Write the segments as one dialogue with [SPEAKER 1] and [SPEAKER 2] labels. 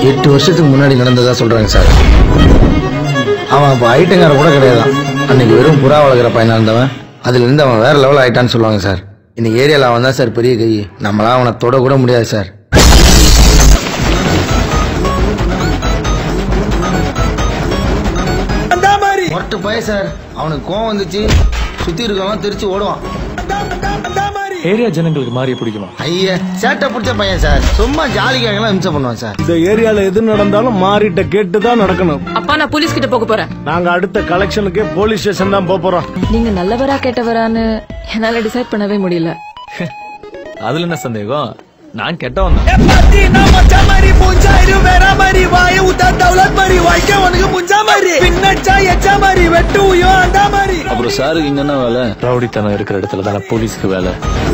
[SPEAKER 1] எட்டு வருஷத்துக்கு முன்னாடி நடந்ததா சொல்றாங்க சார் அவன் அப்போ ஐட்டங்கார கூட கிடையாதான் அன்னைக்கு வெறும் புறா வளர்க்குற பையனா இருந்தவன் அதுல இருந்து அவன் வேற லெவல் ஆயிட்டான்னு சொல்லுவாங்க சார் இந்த ஏரியால அவன் தான் சார் பெரிய கை நம்மளாம் அவனை தொட கூட முடியாது சார் மொட்டை பய சார் அவனுக்கு கோவம் வந்துச்சு சுத்தி இருக்கவன் தெரிச்சு ஓடுவான்
[SPEAKER 2] ஏரியா ஜனங்களுக்கு மாறி பிடிக்குமா
[SPEAKER 1] ஐயா சேட்டை பிடிச்ச பையன் சார் சும்மா ஜாலிக்காகலாம் இம்சை பண்ணுவான் சார்
[SPEAKER 3] இந்த ஏரியால எது நடந்தாலும் மாறிட்ட கேட்டு தான் நடக்கணும்
[SPEAKER 4] அப்பா நான் போலீஸ் கிட்ட போக போறேன்
[SPEAKER 3] நாங்க அடுத்த கலெக்ஷனுக்கே போலீஸ் ஸ்டேஷன் தான் போப் போறோம்
[SPEAKER 4] நீங்க நல்லவரா கெட்டவரான்னு என்னால டிசைட் பண்ணவே முடியல
[SPEAKER 2] அதுல என்ன சந்தேகம் நான் கெட்டவன் தான் அப்புறம் சாருக்கு இங்க என்ன வேலை ரவுடித்தனம் இருக்கிற இடத்துல தானே போலீஸ்க்கு வேலை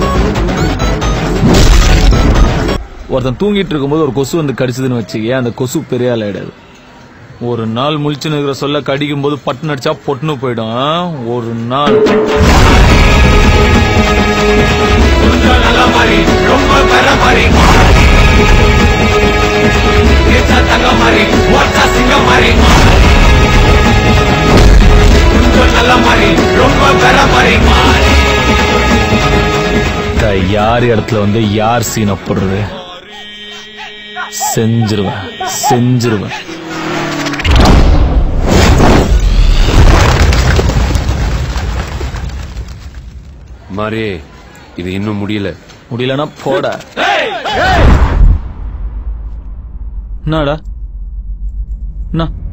[SPEAKER 2] ஒருத்தன் தூங்கிட்டு இருக்கும்போது ஒரு கொசு வந்து கடிச்சதுன்னு வச்சுக்க அந்த கொசு பெரிய ஆள் ஆயிடாது ஒரு நாள் முழிச்சுன்னு இருக்கிற சொல்ல கடிக்கும் போது பட்டு நடிச்சா பொட்டுன்னு போயிடும் ஆ? ஒரு நாள் த- யார் இடத்துல வந்து யார் சீனை போடுறது செஞ்சிருவேன் செஞ்சிருவேன்
[SPEAKER 5] மாறி இது இன்னும் முடியல
[SPEAKER 2] முடியலன்னா போட என்னடா என்ன